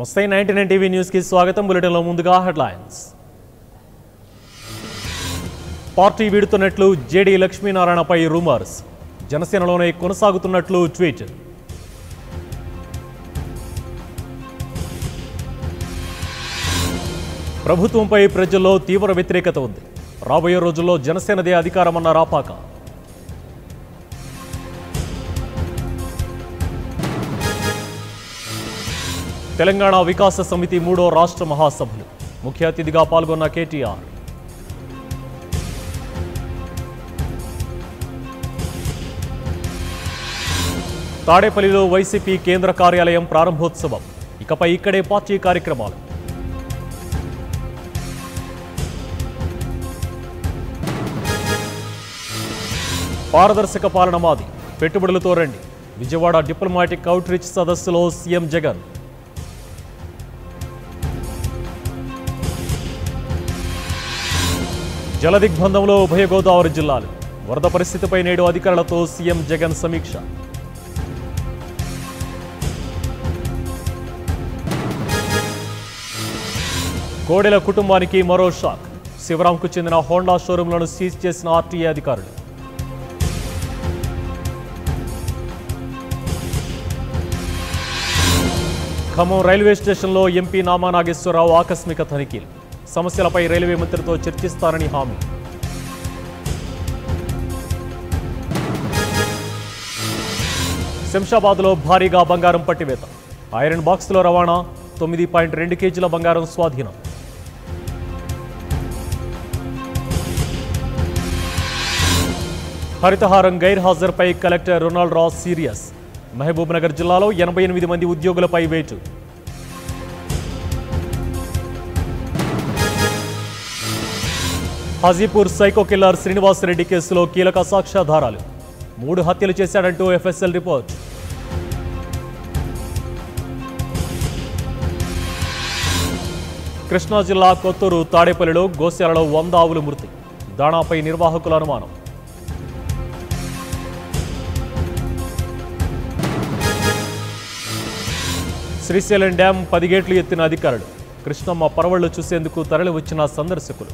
నమస్తే ninety nine TV న్యూస్కి స్వాగతం బులెటిన్లో ముందుగా హెడ్లైన్స్ పార్టీ వీడుతున్నట్లు జేడీ లక్ష్మీనారాయణపై రూమర్స్ జనసేనలోనే కొనసాగుతున్నట్లు ట్వీట్ ప్రభుత్వంపై ప్రజల్లో తీవ్ర వ్యతిరేకత ఉంది రాబోయే రోజుల్లో జనసేనదే అధికారమన్న రాపాక తెలంగాణ వికాస సమితి మూడో రాష్ట్ర మహాసభలు ముఖ్య అతిథిగా పాల్గొన్న కేటీఆర్ తాడేపల్లిలో వైసీపీ కేంద్ర కార్యాలయం ప్రారంభోత్సవం ఇకపై ఇక్కడే పార్టీ కార్యక్రమాలు పారదర్శక పాలన మాది పెట్టుబడులతో రండి విజయవాడ డిప్లొమాటిక్ అవుట్రీచ్ సదస్సులో సీఎం జగన్ జలదిగ్బంధంలో ఉభయ గోదావరి జిల్లాలు వరద పరిస్థితిపై నేడు అధికారులతో సీఎం జగన్ సమీక్ష కోడెల కుటుంబానికి మరో షాక్ శివరాంకు చెందిన హోండా షోరూంలను సీజ్ చేసిన ఆర్టీఏ అధికారులు ఖమ్మం రైల్వే స్టేషన్లో ఎంపీ నామా నాగేశ్వరరావు ఆకస్మిక తనిఖీలు సమస్యలపై రైల్వే మంత్రితో చర్చిస్తానని హామీ శంషాబాద్లో భారీగా బంగారం పట్టివేత ఐరన్ బాక్స్లో రవాణా తొమ్మిది పాయింట్ రెండు కేజీల బంగారం స్వాధీనం హరితహారం గైర్హాజరుపై collector Ronald Ross serious Mahbub Nagar జిల్లాలో ఎనభై ఎనిమిది మంది ఉద్యోగులపై వేటు హాజీపూర్ సైకో కిల్లర్ శ్రీనివాసరెడ్డి కేసులో కీలక సాక్ష్యాధారాలు మూడు హత్యలు చేశాడంటూ ఎఫ్ఎస్ఎల్ రిపోర్ట్ కృష్ణా జిల్లా కొత్తూరు తాడేపల్లిలో గోశాలలో వంద ఆవులు మృతి దాణాపై నిర్వాహకుల అనుమానం శ్రీశైలం డ్యాం పది గేట్లు ఎత్తిన అధికారులు కృష్ణమ్మ పరవళ్లు చూసేందుకు తరలి వచ్చిన సందర్శకులు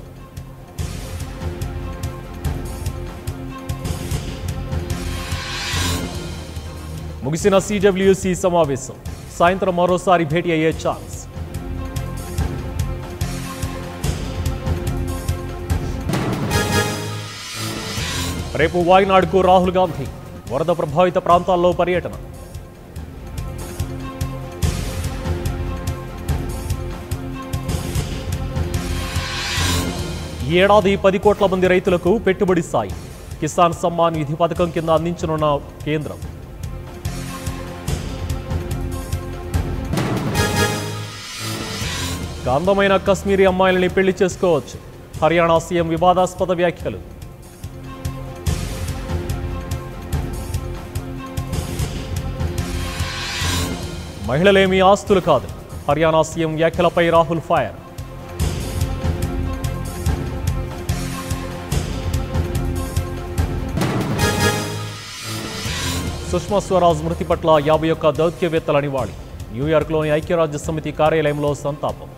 ముగిసిన సిడబ్ల్యూసి సమావేశం సాయంత్రం మరోసారి భేటీ అయ్యే ఛాన్స్ రేపు వాయినాడుకు రాహుల్ గాంధీ వరద ప్రభావిత ప్రాంతాల్లో పర్యటన ఈ ఏడాది పది కోట్ల మంది రైతులకు పెట్టుబడి సాయి కిసాన్ సమ్మాన్ నిధి పథకం కింద అందించనున్న కేంద్రం అందమైన కశ్మీరీ అమ్మాయిలని పెళ్లి చేసుకోవచ్చు హర్యానా సీఎం వివాదాస్పద వ్యాఖ్యలు మహిళలేమీ ఆస్తులు కాదు హర్యానా సీఎం వ్యాఖ్యలపై రాహుల్ ఫైర్ సుష్మా స్వరాజ్ మృతి పట్ల యాభై ఒక్క దౌత్యవేత్తల నివాళి న్యూయార్క్లోని ఐక్యరాజ్య సమితి కార్యాలయంలో సంతాపం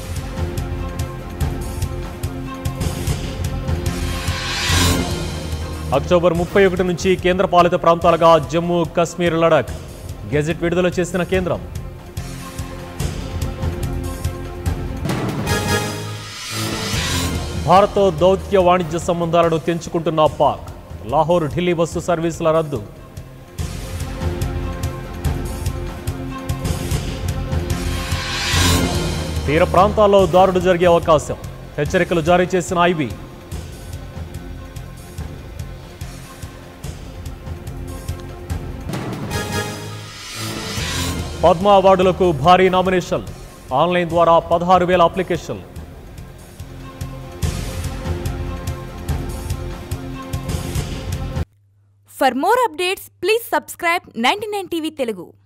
అక్టోబర్ ముప్పై ఒకటి నుంచి కేంద్రపాలిత ప్రాంతాలుగా జమ్మూ కశ్మీర్ లడాక్ గెజెట్ విడుదల చేసిన కేంద్రం భారత్తో దౌత్య వాణిజ్య సంబంధాలను తెంచుకుంటున్న పాక్ లాహోర్ ఢిల్లీ బస్సు సర్వీసుల రద్దు తీర ప్రాంతాల్లో దారుడు జరిగే అవకాశం హెచ్చరికలు జారీ చేసిన ఐబీ పద్మ అవార్డులకు భారీ నామినేషన్ ఆన్లైన్ ద్వారా పదహారు వేల అప్లికేషన్లు For more updates, please subscribe 99 TV Telugu.